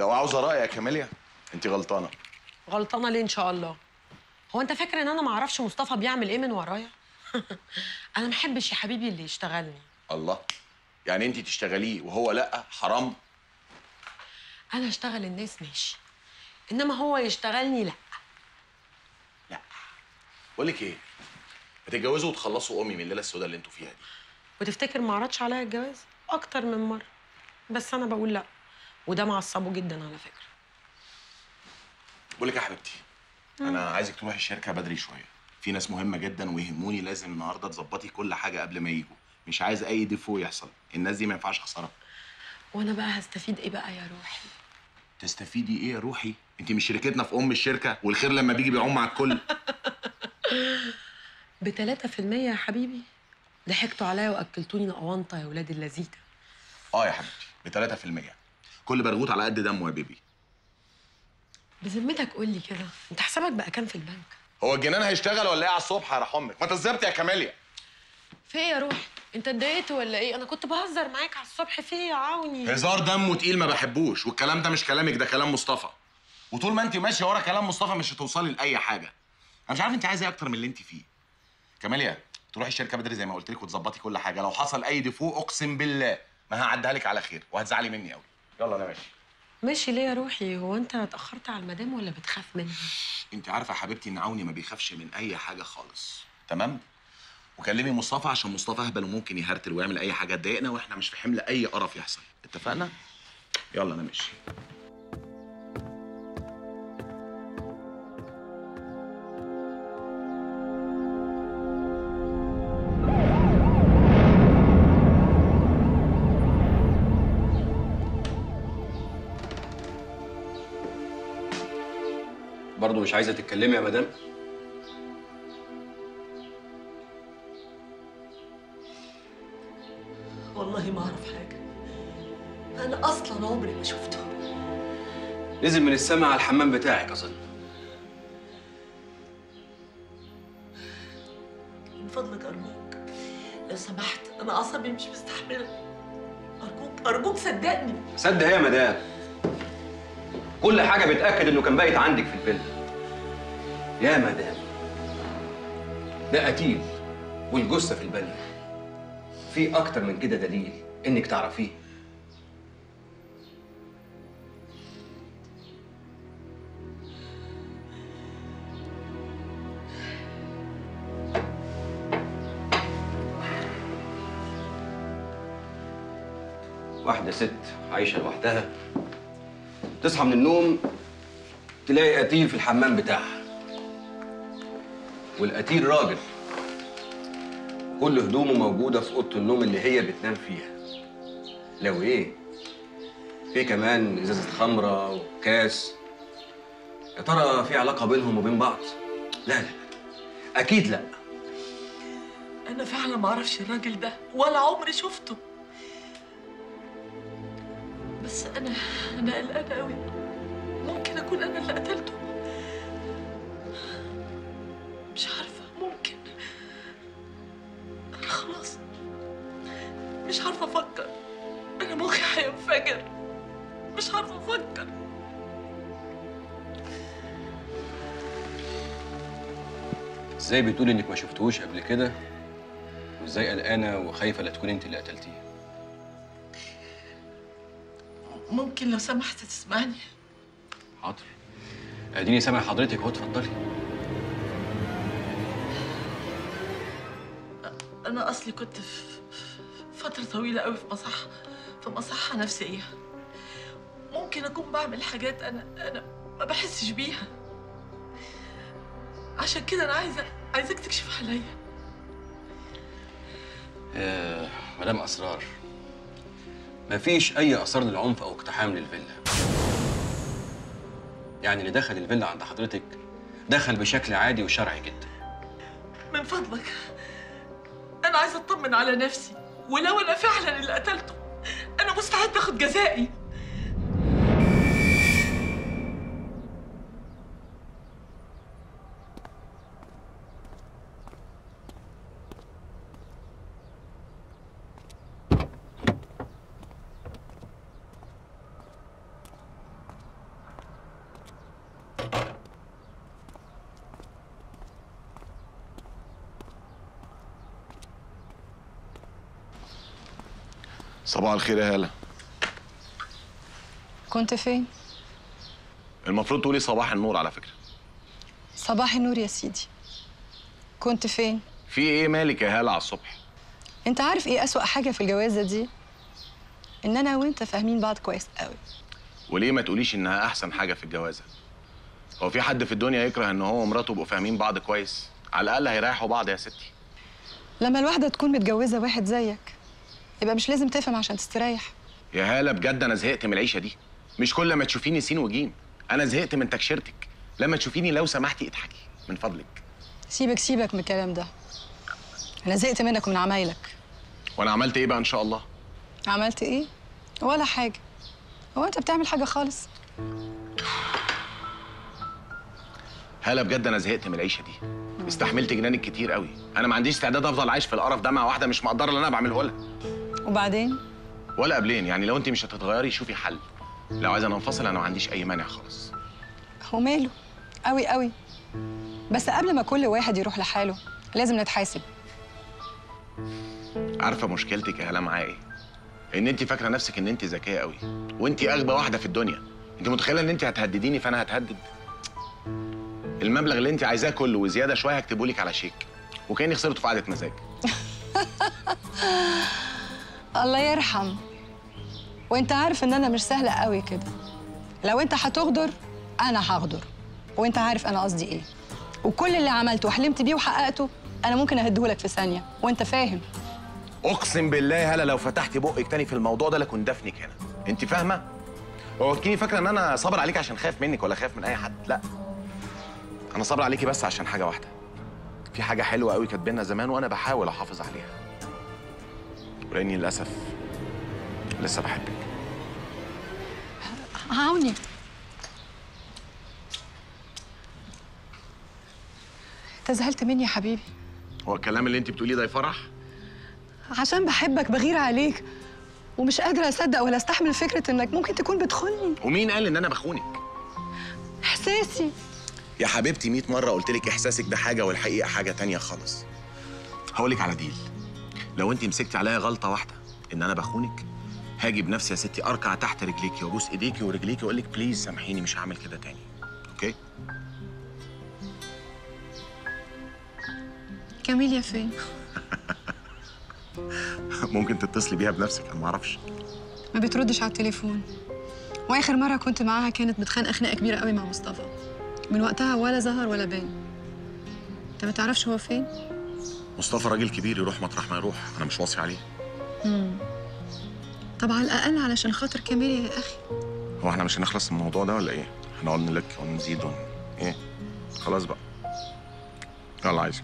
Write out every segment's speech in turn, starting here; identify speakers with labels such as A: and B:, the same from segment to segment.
A: لو عاوزه راي يا كاميليا انت غلطانه
B: غلطانه ليه ان شاء الله هو انت فاكر ان انا ما اعرفش مصطفى بيعمل ايه من ورايا انا ما احبش يا حبيبي اللي يشتغلني
A: الله يعني انت تشتغليه وهو لا حرام
B: انا اشتغل الناس ماشي انما هو يشتغلني لا
A: بقول لك ايه ما تتجوزوا وتخلصوا امي من الليله السوداء اللي انتوا فيها دي
B: وتفتكر ما عرضش عليا الجواز اكتر من مره بس انا بقول لا وده معصبه جدا على فكره
A: بقول لك يا حبيبتي انا عايزك تروحي الشركه بدري شويه في ناس مهمه جدا ويهموني لازم النهارده تظبطي كل حاجه قبل ما يجوا مش عايز اي ديفو يحصل الناس دي ما ينفعش خساره
B: وانا بقى هستفيد ايه بقى يا روحي
A: تستفيدي ايه يا روحي انت مش شركتنا في ام الشركه والخير لما بيجي بيعم على الكل
B: ب 3% يا حبيبي ضحكتوا عليا واكلتوني اونطه يا ولاد اللذيذه
A: اه يا حبيبتي ب 3% كل برغوت على قد دمه يا بيبي
B: بذمتك قول لي كده انت حسابك بقى كام في البنك
A: هو الجنان هيشتغل ولا ايه على الصبح يا راح امك ما انت اتظبط يا كاميليا
B: في ايه يا روحي انت اتضايقت ولا ايه انا كنت بهزر معاك على الصبح في ايه يا عوني
A: هزار دمه تقيل ما بحبوش والكلام ده مش كلامك ده كلام مصطفى وطول ما انت ماشيه ورا كلام مصطفى مش هتوصلي لاي حاجه انا مش عارف انت عايزه ايه اكتر من اللي انت فيه كاميليا تروحي الشركه بدري زي ما قلت لك وتظبطي كل حاجه لو حصل اي ديفو اقسم بالله ما هعديها لك على خير وهتزعلي مني قوي يلا انا ماشي
B: ماشي ليه يا روحي هو انت اتاخرت على المدام ولا بتخاف منها
A: انت عارفه يا حبيبتي ان عوني ما بيخافش من اي حاجه خالص تمام وكلمي مصطفى عشان مصطفى اهبل وممكن يهرتل ويعمل اي حاجه تضايقنا واحنا مش في حمل اي قرف يحصل اتفقنا يلا انا ماشي
C: برضه مش عايزه تتكلمي يا مدام
D: والله ما اعرف حاجه انا اصلا عمري ما شفته
C: نزل من السما على الحمام بتاعك اظن
D: من فضلك ارجوك لو سمحت انا اعصابي مش مستحمله ارجوك ارجوك صدقني
C: صدق ايه يا مدام كل حاجه بتاكد انه كان بايت عندك في الفيلا يا مدام ده قتيل والجثه في البانيو في اكتر من كده دليل انك تعرفيه واحدة ست عايشة لوحدها تصحى من النوم تلاقي قتيل في الحمام بتاعها والقتيل راجل كل هدومه موجودة في أوضة النوم اللي هي بتنام فيها لو إيه في كمان إزازة خمرة وكاس يا ترى في علاقة بينهم وبين بعض؟ لا لا أكيد لا
D: انا فعلا ما اعرفش الراجل ده ولا عمري شفته بس انا انا قلقانه قوي ممكن اكون انا اللي قتلته مش عارفه ممكن انا خلاص مش عارفه افكر انا مخي هينفجر مش عارفه افكر
C: ازاي بتقولي انك ما شفتهوش قبل كده وازاي قلقانه وخايفه لا تكون انت اللي قتلتيه
D: ممكن لو سمحت تسمعني
C: حاضر اديني سامع حضرتك اهو اتفضلي
D: انا اصلي كنت في في فتره طويله قوي في مصحه في مصحه نفسيه ممكن اكون بعمل حاجات انا انا ما بحسش بيها عشان كده انا عايزه عايزاك تكشف عليا
C: آه، مدام اسرار مفيش اي اثار للعنف او اقتحام للفيلا يعني اللي دخل الفيلا عند حضرتك دخل بشكل عادي وشرعي جدا
D: من فضلك انا عايزه اطمن على نفسي ولو انا فعلا اللي قتلته انا مستعد اخد جزائي
A: صباح الخير يا هاله
E: كنت فين؟
A: المفروض تقولي صباح النور على فكره
E: صباح النور يا سيدي كنت فين؟
A: في ايه مالك يا هاله على الصبح
E: انت عارف ايه أسوأ حاجة في الجوازة دي؟ ان انا وانت فاهمين بعض كويس قوي
A: وليه ما تقوليش انها احسن حاجه في الجوازه هو في حد في الدنيا يكره ان هو ومراته يبقوا فاهمين بعض كويس على الاقل هيريحوا بعض يا ستي
E: لما الواحدة تكون متجوزة واحد زيك يبقى مش لازم تفهم عشان تستريح
A: يا هاله بجد انا زهقت من العيشه دي مش كل ما تشوفيني سين وجيم انا زهقت من تكشيرتك لما تشوفيني لو سمحتي اضحكي من فضلك
E: سيبك سيبك من الكلام ده انا زهقت منك ومن عمايلك
A: وانا عملت ايه بقى ان شاء الله
E: عملت ايه؟ ولا حاجة هو انت بتعمل حاجة خالص
A: هلا بجد انا زهقت من العيشه دي استحملت جنانك كتير قوي انا ما عنديش استعداد افضل عايش في القرف ده مع واحده مش مقدره اللي انا بعمله لها
E: وبعدين
A: ولا قبلين يعني لو انت مش هتتغيري شوفي حل لو عايزه ننفصل انا ما عنديش اي مانع خالص
E: هو ماله قوي قوي بس قبل ما كل واحد يروح لحاله لازم نتحاسب
A: عارفه مشكلتك يا هلا معايا ايه ان انت فاكره نفسك ان انت ذكيه قوي وانت اغبى واحده في الدنيا انت متخيله ان انت هتهدديني فانا هتهدد المبلغ اللي انت عايزاه كله وزياده شويه هكتبه لك على شيك وكاني خسرته في قعده مزاج
E: الله يرحم وانت عارف ان انا مش سهله قوي كده لو انت هتغدر انا هغدر وانت عارف انا قصدي ايه وكل اللي عملته وحلمت بيه وحققته انا ممكن اهدهولك في ثانيه وانت فاهم
A: اقسم بالله يا هلا لو فتحتي بقك تاني في الموضوع ده لكن دفنك هنا انت فاهمه هو تكوني فاكره ان انا صابر عليك عشان خايف منك ولا خايف من اي حد لا انا صابر عليكي بس عشان حاجه واحده في حاجه حلوه قوي كانت بينا زمان وانا بحاول احافظ عليها ولاني للاسف لسه بحبك
E: عاوني انت زعلت مني يا حبيبي
A: هو الكلام اللي انت بتقوليه ده يفرح
E: عشان بحبك بغير عليك ومش قادره اصدق ولا استحمل فكره انك ممكن تكون بتخوني
A: ومين قال ان انا بخونك
E: احساسي
A: يا حبيبتي 100 مرة قلت لك إحساسك ده حاجة والحقيقة حاجة تانية خالص. هقول لك على ديل. لو أنت مسكتي عليا غلطة واحدة إن أنا بخونك هاجي بنفسي يا ستي أركع تحت رجليكي وأبوس إيديكي ورجليكي وأقول لك بليز سامحيني مش هعمل كده تاني. أوكي؟
E: كاميليا فين
A: ممكن تتصلي بيها بنفسك أنا ما أعرفش.
E: ما بتردش على التليفون واخر مره كنت معاها كانت متخانقه خناقه كبيره قوي مع مصطفى من وقتها ولا ظهر ولا بان انت ما تعرفش هو فين
A: مصطفى راجل كبير يروح مطرح ما يروح، أنا مش واصي عليه.
E: طب على الاقل علشان خاطر كاميليا يا اخي
A: هو إحنا مش هنخلص من الموضوع ده ولا إيه؟ هنقعد نلك ونزيد ون... إيه؟ خلاص بقى. يلا عايزك.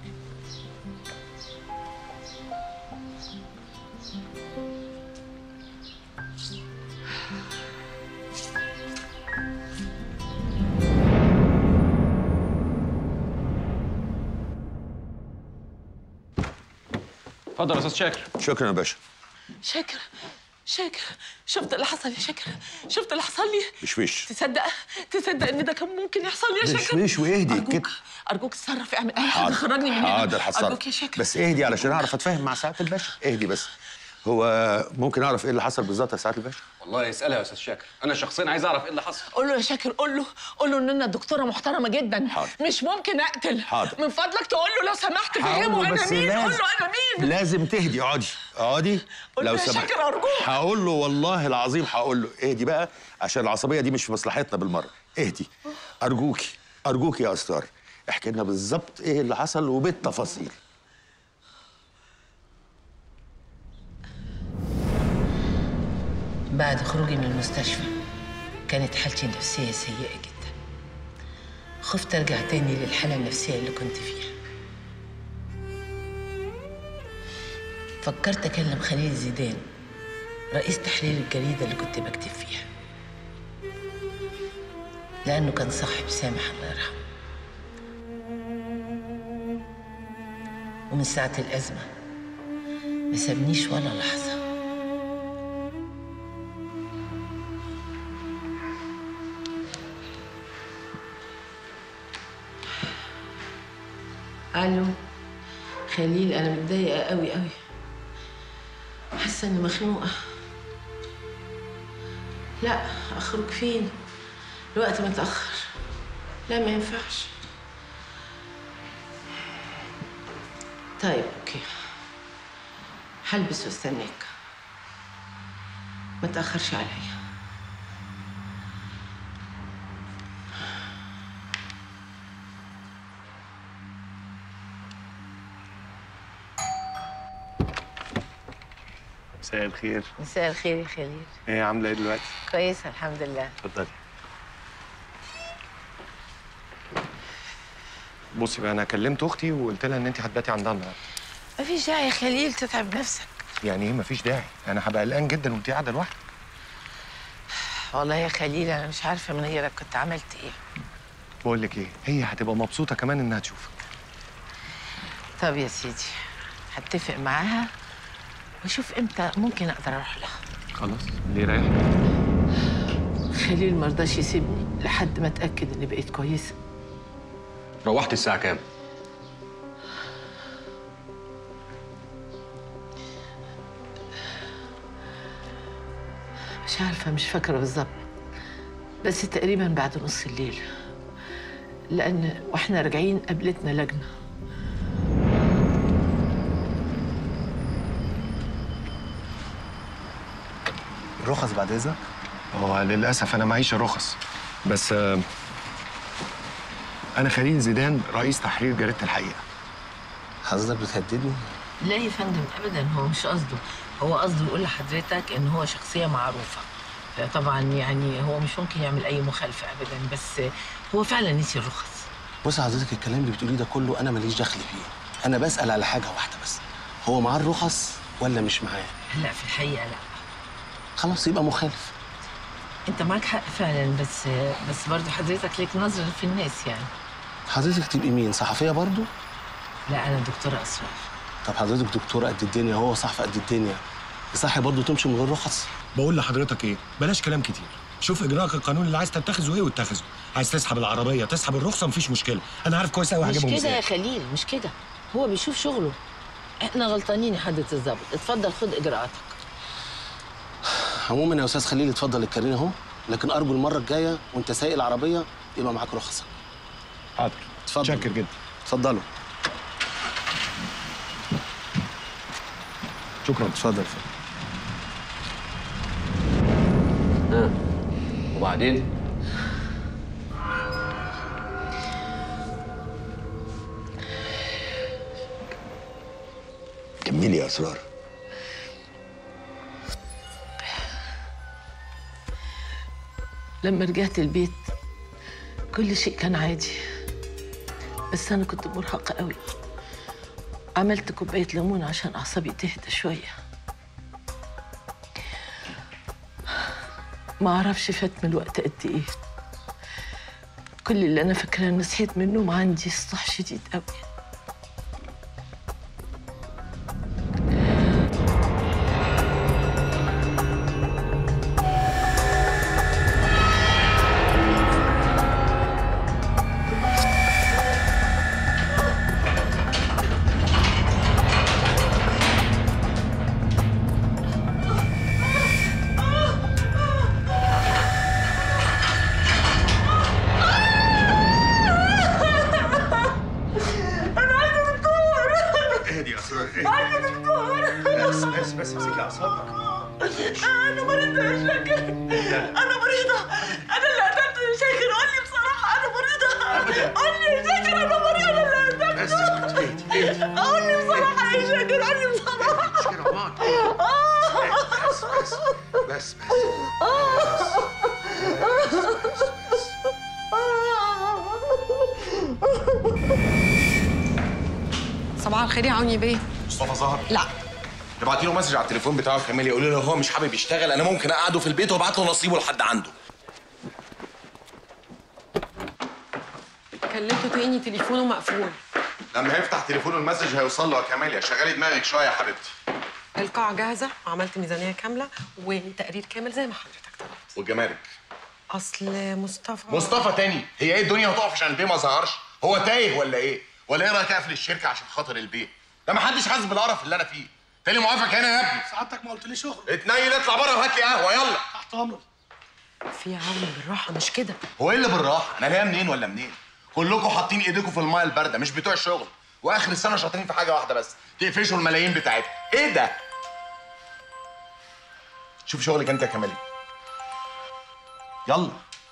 F: اتفضل يا استاذ شاكر
G: شكرا يا باشا
D: شاكر شاكر شفت اللي حصل يا شاكر شفت اللي حصل لي
G: مشوش
D: تصدق تصدق ان ده كان ممكن يحصل لي يا شاكر
G: مشوش واهدي
D: ارجوك
G: كده
D: ارجوك اتصرف اعمل اي حاجه خرجني من هنا
G: حاضر هتصرف
D: ارجوك يا شاكر
G: بس اهدي علشان اعرف اتفاهم مع سعاده الباشا اهدي بس هو ممكن اعرف ايه اللي حصل بالظبط يا سعاده الباشا
C: والله اسالها يا استاذ شاكر انا شخصيا عايز اعرف ايه اللي حصل
D: قول له يا شاكر قول له قول له ان انا دكتوره محترمه جدا
G: حاضر.
D: مش ممكن اقتل
G: حاضر.
D: من فضلك تقول له لو سمحت
G: هقول
D: فهمه
G: له
D: انا
G: بس
D: مين قول
G: لازم-
D: له انا مين
G: لازم تهدي اقعدي اقعدي
D: قول له
G: لو
D: يا
G: سمحت
D: شاكر أرجوك.
G: هقول له والله العظيم هقول له اهدي بقى عشان العصبيه دي مش في مصلحتنا بالمره اهدي ارجوكي ارجوكي يا استار احكي لنا بالظبط ايه اللي حصل وبالتفاصيل
D: بعد خروجي من المستشفى كانت حالتي النفسية سيئة جدا خفت أرجع تاني للحالة النفسية اللي كنت فيها فكرت أكلم خليل زيدان رئيس تحرير الجريدة اللي كنت بكتب فيها لأنه كان صاحب سامح الله يرحمه ومن ساعة الأزمة ما سابنيش ولا لحظة الو خليل انا متضايقه قوي قوي حاسه اني مخنوقه لا اخرج فين الوقت متاخر لا ما ينفعش طيب اوكي هلبس واستناك ما تاخرش عليا
H: مساء الخير
I: مساء الخير يا خليل
H: ايه عامله ايه دلوقتي
I: كويسة الحمد لله
H: اتفضلي بصي بقى انا كلمت اختي وقلت لها ان انت هتباتي عندها النهارده
I: مفيش داعي يا خليل تتعب نفسك
H: يعني ايه مفيش داعي انا هبقى قلقان جدا وانت قاعده لوحدك
I: والله يا خليل أنا مش عارفة من غيرك كنت عملت إيه
H: بقول لك ايه هي هتبقى مبسوطه كمان انها تشوفك
I: طب يا سيدي هتفق معاها واشوف امتى ممكن اقدر اروح لها
H: خلاص ليه رايح
D: خليل مرضاش يسيبني لحد ما اتاكد اني بقيت كويسه
C: روحت الساعة كام؟
D: مش عارفه مش فاكره بالظبط بس تقريبا بعد نص الليل لان واحنا راجعين قابلتنا لجنه
H: رخص بعد اذنك هو للاسف انا معيش رخص بس آه، انا خليل زيدان رئيس تحرير جريده الحقيقه
J: حضرتك بتهددني؟
D: لا يا فندم ابدا هو مش قصده هو قصده يقول لحضرتك ان هو شخصيه معروفه طبعا يعني هو مش ممكن يعمل اي مخالفه ابدا بس هو فعلا نسي الرخص
J: بص حضرتك الكلام اللي بتقوليه ده كله انا ماليش دخل فيه انا بسال على حاجه واحده بس هو معاه الرخص ولا مش معاه
D: لا في الحقيقه لا
J: خلاص يبقى مخالف
D: انت معاك حق فعلا بس بس برضه حضرتك ليك نظره في الناس يعني
J: حضرتك تبقي مين صحفيه برضو
D: لا انا دكتوره اسرار
J: طب حضرتك دكتوره قد الدنيا هو صحفي قد الدنيا صح برضو تمشي من غير رخص
H: بقول لحضرتك ايه بلاش كلام كتير شوف اجراءك القانوني اللي عايز تتخذه ايه واتخذه عايز تسحب العربيه تسحب الرخصه مفيش مشكله انا عارف كويس قوي
D: مش
H: هجيبهم
D: كده يا
H: ازاي
D: خليل مش كده هو بيشوف شغله احنا غلطانين يا حضره الظابط اتفضل خد اجراءاتك
J: عموما يا استاذ خليل اتفضل الكارين اهو لكن ارجو المره الجايه وانت سايق العربيه يبقى معاك رخصه
H: حاضر
J: اتفضل
H: شاكر جدا
J: اتفضلوا
H: شكرا
J: اتفضل
C: ها وبعدين؟
G: كملي يا اسرار
D: لما رجعت البيت كل شيء كان عادي بس انا كنت مرهقه قوي عملت كوبايه ليمون عشان اعصابي تهدى شويه ما اعرفش فات من الوقت قد ايه كل اللي انا فاكراه اني صحيت من النوم عندي صداع شديد قوي
G: اهدي يا اسرار اهدي بس بس بس امسكي اعصابك
D: انا مريضه يا شاكر انا مريضه انا اللي قتلت يا شاكر قول لي بصراحه انا مريضه قول لي يا شاكر انا مريضه انا اللي قتلت
G: بس اسكت اهدي اهدي
D: قول لي بصراحه يا شاكر قول لي بصراحه
G: مش كده عمار بس بس بس
B: صباح الخير يا عوني بيه
A: مصطفى ظهر
B: لا
A: ابعتي له مسج على التليفون بتاعه كمال يقول له لو هو مش حابب يشتغل انا ممكن اقعده في البيت وابعت له نصيبه لحد عنده
B: كلمته تاني تليفونه مقفول
A: لما يفتح تليفونه المسج هيوصل له يا كمال شغلي دماغك شويه يا حبيبتي
B: القاعة جاهزة وعملت ميزانية كاملة وتقرير كامل زي ما حضرتك طلبت
A: والجمارك
B: أصل مصطفى
A: مصطفى تاني هي ايه الدنيا هتقف عشان البيه ما ظهرش هو تايه ولا ايه ولا ايه رايك اقفل الشركه عشان خاطر البيه ده ما حدش حاسس بالقرف اللي انا فيه تاني موافق هنا يا ابني
J: سعادتك ما قلتليش شغل
A: اتنيل اطلع بره وهات لي قهوه يلا
J: تحت امرك
B: في عون بالراحه مش كده
A: هو ايه اللي بالراحه انا ليا منين ولا منين كلكم حاطين ايديكم في المايه البارده مش بتوع الشغل واخر السنه شاطرين في حاجه واحده بس تقفشوا الملايين بتاعتكم ايه ده شوف شغلك انت يا كمالي يلا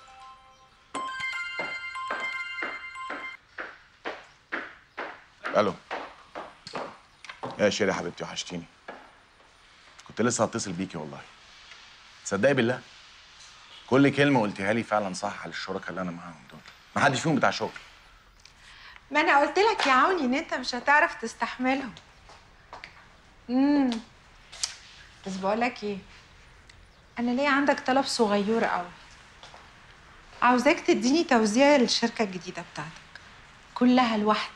A: الو يا شيري يا حبيبتي وحشتيني كنت لسه هتصل بيكي والله تصدقي بالله كل كلمه قلتيها لي فعلا صح على الشركاء اللي انا معاهم دول ما حدش فيهم بتاع شغل
K: ما انا قلت لك يا عوني ان انت مش هتعرف تستحملهم امم بس بقول لك ايه انا ليا عندك طلب صغير قوي عاوزاك تديني توزيع للشركه الجديده بتاعتك كلها لوحدي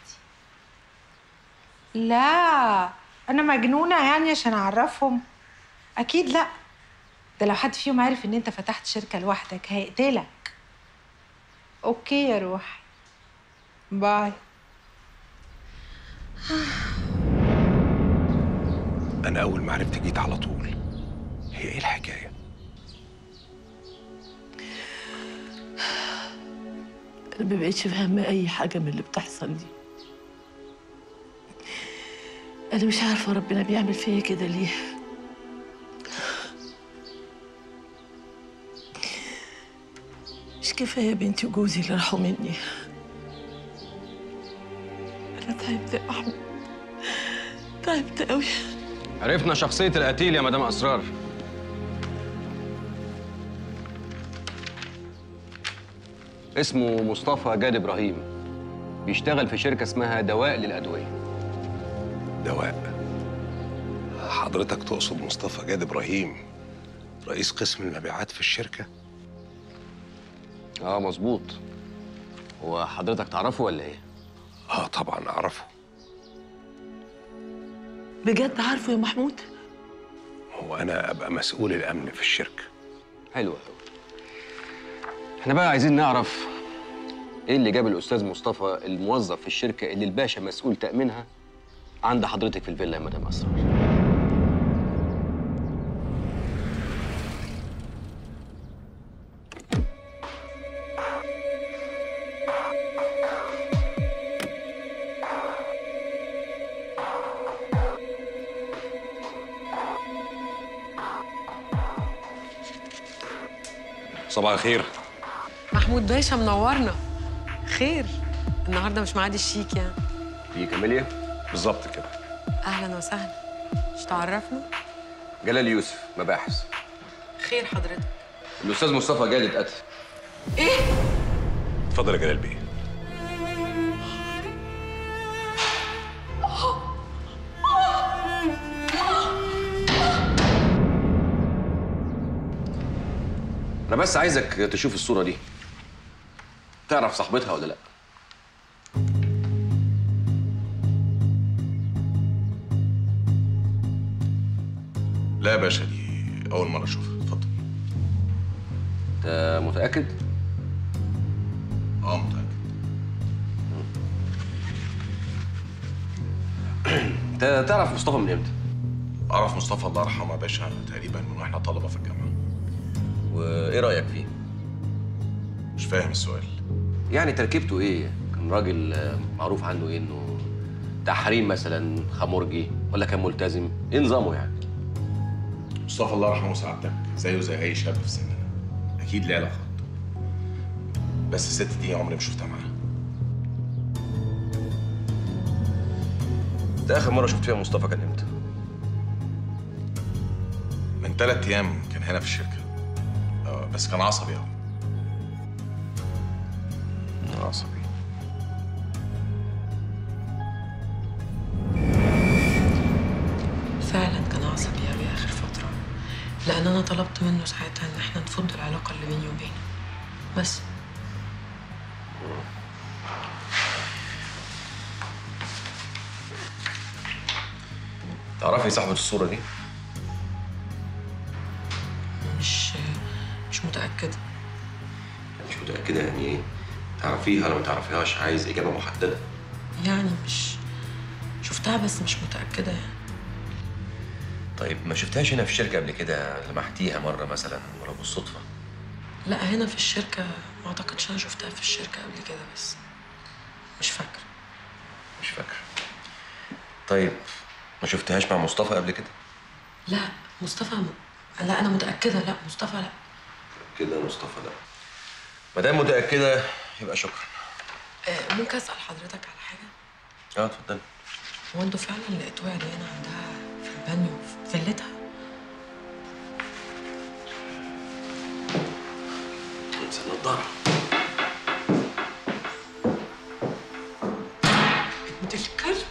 K: لا انا مجنونه يعني عشان اعرفهم اكيد لا ده لو حد فيهم عارف ان انت فتحت شركه لوحدك هيقتلك اوكي يا روحي باي
L: انا اول ما عرفت جيت على طول هي ايه الحكايه
D: انا ما بقتش فاهمه اي حاجه من اللي بتحصل دي انا مش عارفه ربنا بيعمل فيا كده ليه مش كفايه بنتي وجوزي اللي راحوا مني انا تعبت يا احمد تعبت قوي
C: عرفنا شخصية القتيل يا مدام أسرار اسمه مصطفى جاد إبراهيم بيشتغل في شركة اسمها دواء للأدوية
L: دواء حضرتك تقصد مصطفى جاد ابراهيم رئيس قسم المبيعات في الشركه
C: اه مظبوط هو حضرتك تعرفه ولا ايه؟
L: اه طبعا اعرفه
D: بجد عارفه يا محمود
L: هو انا ابقى مسؤول الامن في الشركه
C: حلو قوي احنا بقى عايزين نعرف ايه اللي جاب الاستاذ مصطفى الموظف في الشركه اللي الباشا مسؤول تامينها عند حضرتك في الفيلا يا مدام اسرار
L: صباح الخير
B: محمود باشا منورنا خير النهارده مش ميعاد الشيك يعني
C: في كاميليا
L: بالظبط كده
B: اهلا وسهلا مش تعرفنا
C: جلال يوسف مباحث
B: خير حضرتك
C: الاستاذ مصطفى جاد اتقتل
B: ايه
L: اتفضل يا جلال بيه
C: انا بس عايزك تشوف الصوره دي تعرف صاحبتها ولا لا
A: لا يا باشا دي اول مره اشوفها اتفضل
C: انت متاكد
A: اه متاكد
C: انت تعرف مصطفى من امتى
A: اعرف مصطفى الله يرحمه يا باشا تقريبا من واحنا طلبه في الجامعه
C: وايه رايك فيه
A: مش فاهم السؤال
C: يعني تركيبته ايه كان راجل آه، معروف عنه ايه انه تحريم مثلا خمرجي ولا كان ملتزم ايه نظامه يعني
A: مصطفى الله يرحمه سعادتك زيه زي اي شاب في سننا اكيد ليه علاقات بس الست دي عمري ما شفتها معاها
C: انت اخر مره شفت فيها مصطفى كان امتى
A: من ثلاث ايام كان هنا في الشركه آه، بس كان عصبي قوي
C: عصبي
B: فعلا كان عصبي قوي اخر فتره لان انا طلبت منه ساعتها ان احنا نفض العلاقه اللي بيني وبينه بس
C: تعرفي صاحبه الصوره دي
B: مش مش متاكده
C: مش متاكده يعني ايه تعرفيها ولا ما تعرفيهاش عايز اجابه محدده
B: يعني مش شفتها بس مش متاكده يعني
C: طيب ما شفتهاش هنا في الشركه قبل كده لمحتيها مره مثلا ولا بالصدفه
B: لا هنا في الشركه ما اعتقدش انا شفتها في الشركه قبل كده بس مش فاكره
C: مش فاكر طيب ما شفتهاش مع مصطفى قبل كده
B: لا مصطفى م... لا انا متاكده لا مصطفى لا
C: كده مصطفى لا ما دام متاكده يبقى شكرا
B: آه، ممكن اسال حضرتك على حاجه
C: اه اتفضلي
B: هو انتوا فعلا لقيتوها عيانه عندها في البانيو في فيلتها
C: انسى النضاره
B: بنت الكلب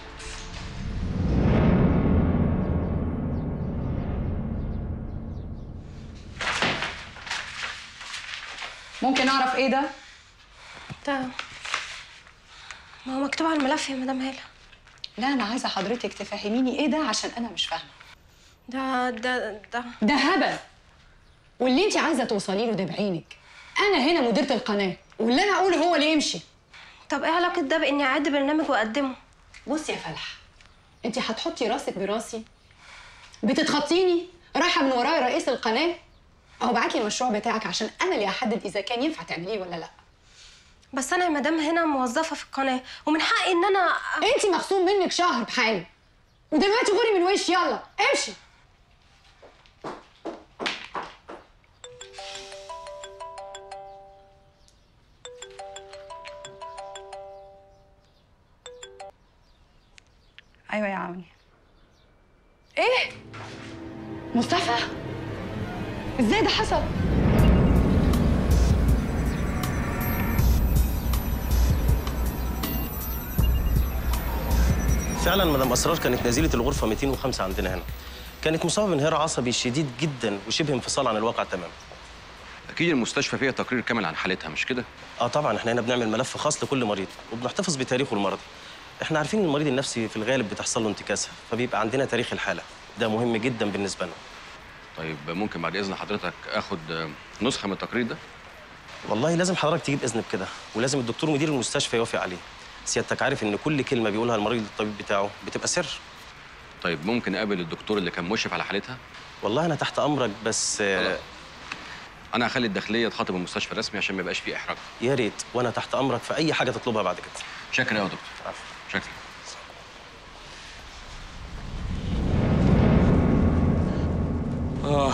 E: ممكن اعرف ايه ده
M: ده ما هو مكتوب على الملف يا مدام هاله
E: لا انا عايزه حضرتك تفهميني ايه ده عشان انا مش فاهمه
M: ده ده ده
E: ده هبل واللي انت عايزه توصلي له ده بعينك انا هنا مديره القناه واللي انا اقوله هو اللي يمشي
M: طب ايه علاقه ده باني اعد برنامج واقدمه
E: بصي يا فلح انت هتحطي راسك براسي بتتخطيني رايحه من ورايا رئيس القناه اهو بعت لي المشروع بتاعك عشان انا اللي احدد اذا كان ينفع تعمليه ولا لا
M: بس انا يا مدام هنا موظفه في القناه ومن حقي ان انا
E: انت مخصوم منك شهر بحاله ودلوقتي غوري من وشي يلا امشي ايوه يا عوني ايه مصطفى ازاي ده حصل
N: فعلا مدام اسرار كانت نزيله الغرفه 205 عندنا هنا كانت مصابه بانهيار عصبي شديد جدا وشبه انفصال عن الواقع تماما
C: اكيد المستشفى فيها تقرير كامل عن حالتها مش كده
N: اه طبعا احنا هنا بنعمل ملف خاص لكل مريض وبنحتفظ بتاريخه المرضي احنا عارفين ان المريض النفسي في الغالب بتحصل له انتكاسه فبيبقى عندنا تاريخ الحاله ده مهم جدا بالنسبه لنا
C: طيب ممكن بعد اذن حضرتك اخد آه، نسخه من التقرير ده
N: والله لازم حضرتك تجيب اذن بكده ولازم الدكتور مدير المستشفى يوافق عليه سيادتك عارف ان كل كلمه بيقولها المريض للطبيب بتاعه بتبقى سر
C: طيب ممكن اقابل الدكتور اللي كان مشرف على حالتها
N: والله انا تحت امرك بس آه،
C: انا هخلي الداخليه تخاطب المستشفى رسمي عشان ما يبقاش فيه احراج
N: يا ريت وانا تحت امرك في اي حاجه تطلبها بعد كده
C: شكرا يا دكتور شكرا آه.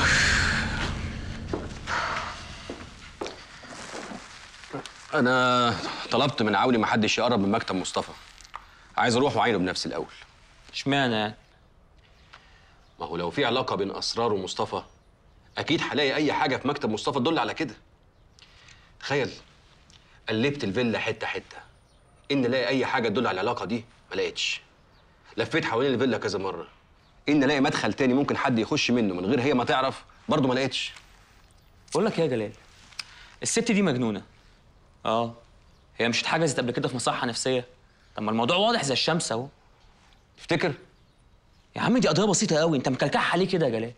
C: أنا طلبت من عوني ما حدش يقرب من مكتب مصطفى. عايز أروح وأعينه بنفسي الأول.
F: اشمعنى يعني؟
C: ما هو لو في علاقة بين أسرار ومصطفى أكيد هلاقي أي حاجة في مكتب مصطفى تدل على كده. تخيل قلبت الفيلا حتة حتة. إن ألاقي أي حاجة تدل على العلاقة دي ما لقيتش. لفيت حوالين الفيلا كذا مرة. إن ألاقي مدخل تاني ممكن حد يخش منه من غير هي ما تعرف برضه ما لقيتش.
F: بقول لك ايه يا جلال الست دي مجنونه اه هي مش اتحجزت قبل كده في مصحه نفسيه طب ما الموضوع واضح زي الشمس اهو
C: تفتكر
F: يا عم دي قضيه بسيطه قوي انت مكلكعها ليه كده يا جلال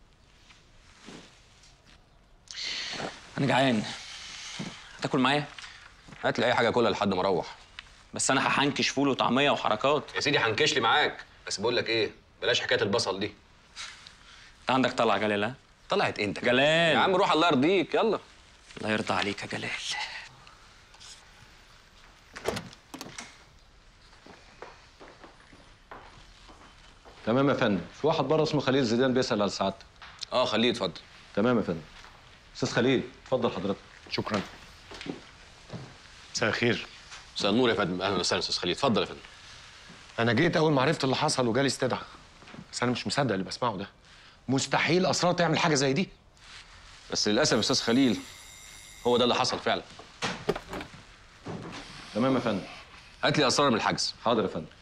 F: انا جعان هتاكل معايا
C: هات لي أي حاجة كلها لحد ما أروح.
F: بس انا هحنكش فول وطعميه وحركات
C: يا سيدي هنكش لي معاك بس بقول لك إيه بلاش حكاية البصل دي.
F: انت عندك طلع جلال ها
C: طلعت انت
F: جلال
C: يا عم روح الله يرضيك يلا
F: الله يرضى عليك يا جلال
O: تمام يا فندم في واحد بره اسمه خليل زيدان بيسأل على سعادتك
C: اه خليه يتفضل
O: تمام يا فندم استاذ خليل اتفضل حضرتك
H: شكرا مساء الخير
C: مساء النور يا فندم اهلا وسهلا استاذ خليل اتفضل يا فندم
H: انا جيت اول ما عرفت اللي حصل وجالي استدعاء بس انا مش مصدق اللي بسمعه ده مستحيل اسرار تعمل حاجه زي دي
C: بس للاسف يا استاذ خليل هو ده اللي حصل فعلا
O: تمام يا فندم
C: هات لي اسرار من الحجز
O: حاضر يا فندم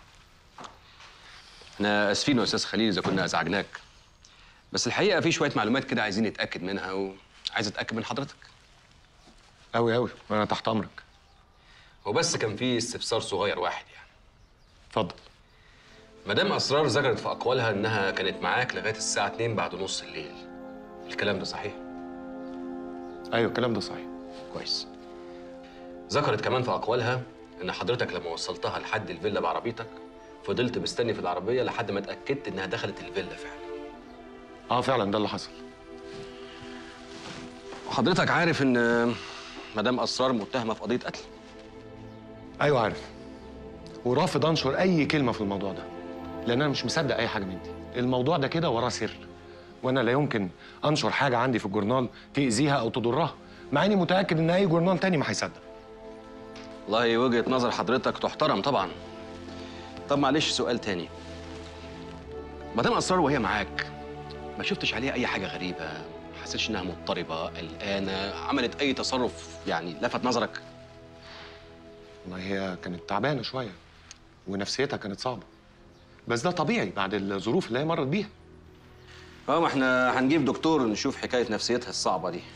C: احنا اسفين يا استاذ خليل اذا كنا ازعجناك بس الحقيقه في شويه معلومات كده عايزين نتاكد منها وعايز اتاكد من حضرتك
H: قوي قوي وانا تحت امرك
C: هو بس كان في استفسار صغير واحد يعني
H: اتفضل
C: مدام اسرار ذكرت في اقوالها انها كانت معاك لغايه الساعه 2 بعد نص الليل الكلام ده صحيح
H: ايوه الكلام ده صحيح
C: كويس ذكرت كمان في اقوالها ان حضرتك لما وصلتها لحد الفيلا بعربيتك فضلت مستني في العربيه لحد ما اتاكدت انها دخلت الفيلا فعلا
H: اه فعلا ده اللي حصل
C: وحضرتك عارف ان مدام اسرار متهمه في قضيه قتل
H: ايوه عارف ورافض انشر اي كلمه في الموضوع ده لان انا مش مصدق اي حاجه من دي الموضوع ده كده وراه سر وانا لا يمكن انشر حاجه عندي في الجورنال تاذيها او تضرها مع اني متاكد ان اي جورنال تاني ما هيصدق
C: والله وجهه نظر حضرتك تحترم طبعا طب معلش سؤال تاني مدام اسرار وهي معاك ما شفتش عليها اي حاجه غريبه ما حسيتش انها مضطربه قلقانه عملت اي تصرف يعني لفت نظرك
H: والله هي كانت تعبانه شويه ونفسيتها كانت صعبه بس ده طبيعي بعد الظروف اللي هي مرت بيها
C: اه ما احنا هنجيب دكتور نشوف حكايه نفسيتها الصعبه دي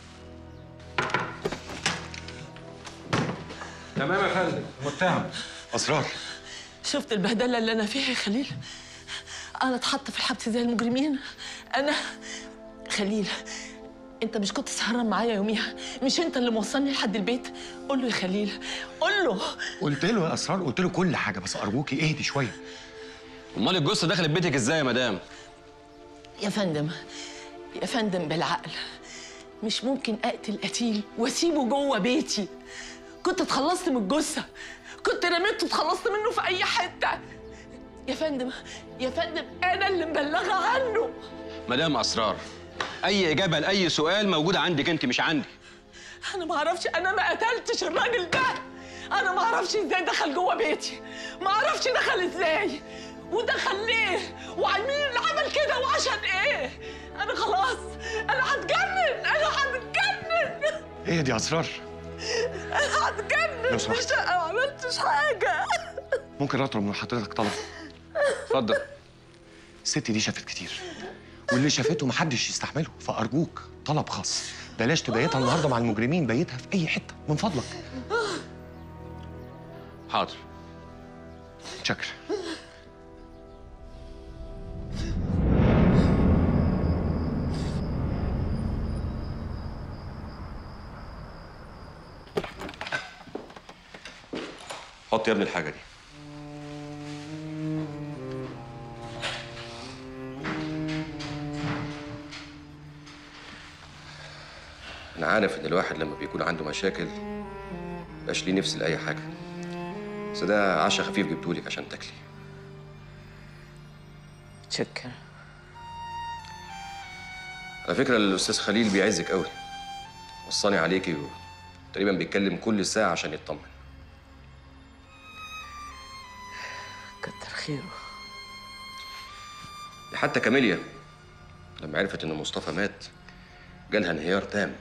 H: تمام يا فندم متهم اسرار
D: شفت البهدله اللي انا فيها يا خليل انا اتحط في الحبس زي المجرمين انا خليل انت مش كنت سهران معايا يوميها مش انت اللي موصلني لحد البيت قول له يا خليل قول له
H: قلت له يا اسرار قلت له كل حاجه بس ارجوكي اهدي شويه
C: امال الجثه دخلت بيتك ازاي يا مدام
D: يا فندم يا فندم بالعقل مش ممكن اقتل قتيل واسيبه جوه بيتي كنت اتخلصت من الجثه كنت رميته اتخلصت منه في اي حته يا فندم يا فندم انا اللي مبلغه عنه
C: مدام اسرار اي اجابه لاي سؤال موجوده عندك انت مش عندي
D: انا ما اعرفش انا ما قتلتش الراجل ده انا ما اعرفش ازاي دخل جوه بيتي ما اعرفش دخل ازاي ودخل ليه ومين اللي عمل كده وعشان ايه انا خلاص انا هتجنن انا هتجنن
H: ايه دي اسرار
D: انا هتجنن
H: لو سمحت.
D: مش ما عملتش حاجه
H: ممكن اطلب من حضرتك طلب
C: اتفضل
H: الست دي شافت كتير واللي شافته محدش يستحمله فارجوك طلب خاص بلاش تبيتها النهارده مع المجرمين بيتها في اي حته من فضلك
C: حاضر
H: شكر
C: حط يا ابني الحاجه دي انا عارف ان الواحد لما بيكون عنده مشاكل مبقاش ليه نفس لاي حاجه بس ده عشا خفيف جبتهولك عشان تاكلي
D: شكرا
C: على فكره الاستاذ خليل بيعزك قوي وصاني عليكي وتقريبا بيتكلم كل ساعه عشان يطمن
D: كتر خيره
C: حتى كاميليا لما عرفت ان مصطفى مات جالها انهيار تام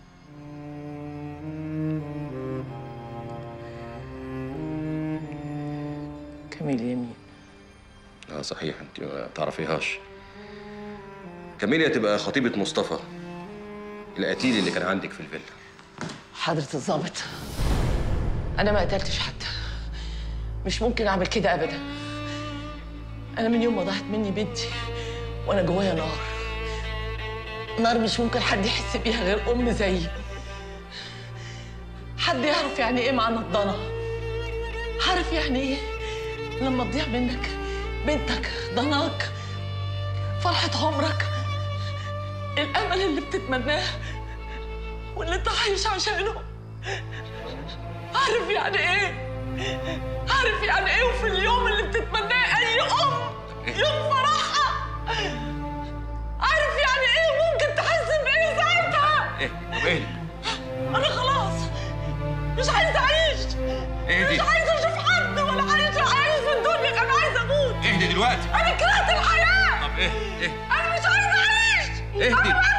D: كميل يمين
C: اه صحيح انت ما تعرفيهاش كاميليا تبقى خطيبة مصطفى القتيل اللي كان عندك في الفيلا
D: حضرة الضابط أنا ما قتلتش حد مش ممكن أعمل كده أبدا أنا من يوم ما ضاعت مني بنتي وأنا جوايا نار نار مش ممكن حد يحس بيها غير أم زيي حد يعرف يعني إيه معنى الضنا عارف يعني إيه لما تضيع منك بنتك ضناك فرحة عمرك الأمل اللي بتتمناه واللي انت عايش عشانه عارف يعني ايه عارف يعني ايه وفي اليوم اللي بتتمناه اي ام يوم فرحها عارف يعني ايه ممكن تحس بايه ساعتها
C: ايه طب ايه
D: انا خلاص مش عايزه اعيش
C: اهدي.
D: مش عايزه اشوف حد ولا عايزه اعيش في الدنيا انا عايزه اموت
C: اهدي دلوقتي
D: انا كرهت الحياه
C: طب ايه ايه
D: انا مش عايزه اعيش
C: اهدي.
D: انا